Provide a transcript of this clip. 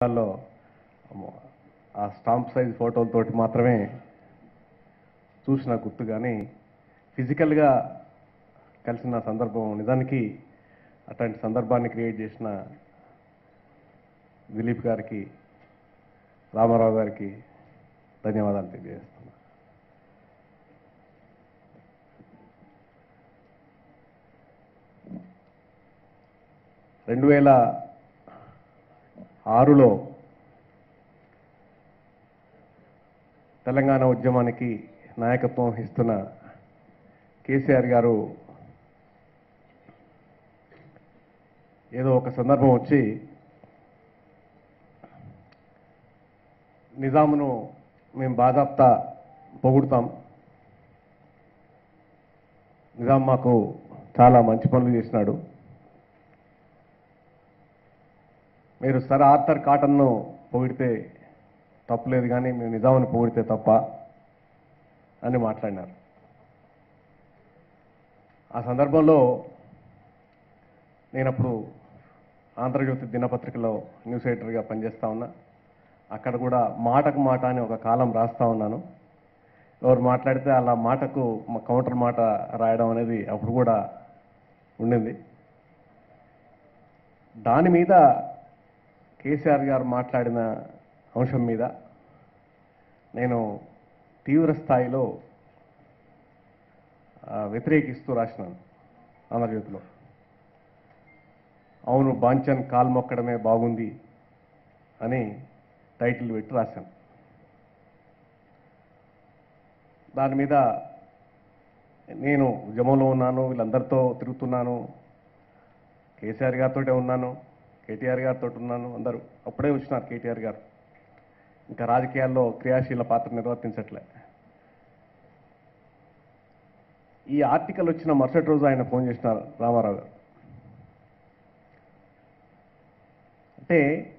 లో ఆ stamp size ఫోటోలతోటి మాత్రమే చూసిన గుర్తు కానీ ఫిజికల్గా కలిసిన సందర్భం నిజానికి అట్లాంటి సందర్భాన్ని క్రియేట్ చేసిన దిలీప్ గారికి రామారావు గారికి ధన్యవాదాలు తెలియజేస్తున్నా రెండు వేల ఆరులో తెలంగాణ ఉద్యమానికి నాయకత్వం వహిస్తున్న కేసీఆర్ గారు ఏదో ఒక సందర్భం వచ్చి నిజామును మేము బాజాప్తా పొగుడుతాం నిజాం మాకు చాలా మంచి పనులు చేసినాడు మీరు సర్ ఆర్థర్ కాటన్ను పొగిడితే తప్పులేదు కానీ మేము నిజాముని పొగిడితే తప్ప అని మాట్లాడినారు ఆ సందర్భంలో నేను అప్పుడు ఆంధ్రజ్యోతి దినపత్రికలో న్యూస్ ఎడిటర్గా పనిచేస్తా ఉన్నా అక్కడ కూడా మాటకు మాట అని ఒక కాలం రాస్తా ఉన్నాను ఎవరు మాట్లాడితే అలా మాటకు మ- కౌంటర్ మాట రాయడం అనేది అప్పుడు కూడా ఉండింది దాని మీద కేసీఆర్ గారు మాట్లాడిన అంశం మీద నేను తీవ్ర స్థాయిలో ఆ, వ్యతిరేకిస్తూ రాసినాను ఆంధ్రజ్యోతిలో అవును బాంచన్ కాల్ మొక్కడమే బాగుంది అని టైటిల్ పెట్టి రాశాను దాని మీద నేను ఉద్యమంలో ఉన్నాను వీళ్ళందరితో తిరుగుతున్నాను కేసీఆర్ గారితోటే ఉన్నాను కేటీఆర్ గారితో ఉన్నాను అందరూ అప్పుడే వచ్చినారు కేటీఆర్ గారు ఇంకా రాజకీయాల్లో క్రియాశీల పాత్ర నిర్వర్తించట్లే ఈ ఆర్టికల్ వచ్చిన మరుసటి రోజు ఆయన ఫోన్ చేసినారు రామారావు గారు అంటే